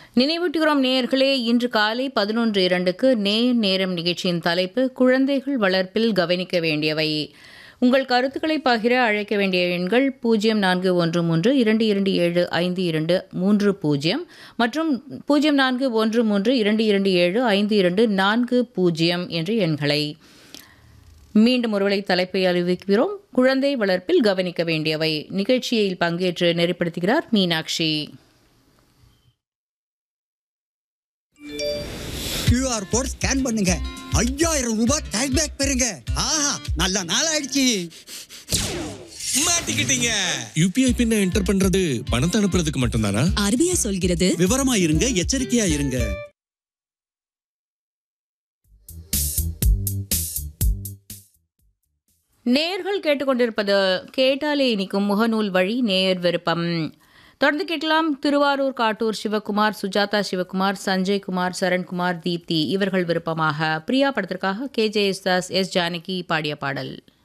நினைவூட்டுகிறோம் நேயர்களே இன்று காலை பதினொன்று இரண்டுக்கு நேர் நேரம் நிகழ்ச்சியின் தலைப்பு குழந்தைகள் வளர்ப்பில் கவனிக்க வேண்டியவை உங்கள் கருத்துக்களை பகிர அழைக்க வேண்டிய எண்கள் பூஜ்ஜியம் நான்கு ஒன்று மூன்று இரண்டு இரண்டு ஏழு ஐந்து இரண்டு மூன்று பூஜ்ஜியம் மற்றும் பூஜ்ஜியம் நான்கு ஒன்று மூன்று இரண்டு இரண்டு ஏழு ஐந்து இரண்டு நான்கு பூஜ்ஜியம் என்ற எண்களை மீண்டும் ஒருவேளை தலைப்பை அறிவிக்கிறோம் குழந்தை வளர்ப்பில் கவனிக்க வேண்டியவை நிகழ்ச்சியில் பங்கேற்று நெறிப்படுத்துகிறார் மீனாட்சி கியூஆர் கோட் ஸ்கேன் பண்ணுங்க ஐயாயிரம் ரூபாய் கேஷ்பேக் பெறுங்க ஆஹா நல்ல நாள் ஆயிடுச்சு மாட்டிக்கிட்டீங்க யூபிஐ பின்ன என்டர் பண்றது பணத்தை அனுப்புறதுக்கு மட்டும்தானா ஆர்பிஐ சொல்கிறது விவரமா இருங்க எச்சரிக்கையா இருங்க நேர்கள் கேட்டுக்கொண்டிருப்பது கேட்டாலே இனிக்கும் முகநூல் வழி நேர் விருப்பம் தொடர்ந்து கேட்கலாம் திருவாரூர் காட்டூர் சிவகுமார் சுஜாதா சிவகுமார் சஞ்சய்குமார் சரண்குமார் தீப்தி இவர்கள் விருப்பமாக பிரியா படத்திற்காக K J S Das S Janaki பாடிய பாடல்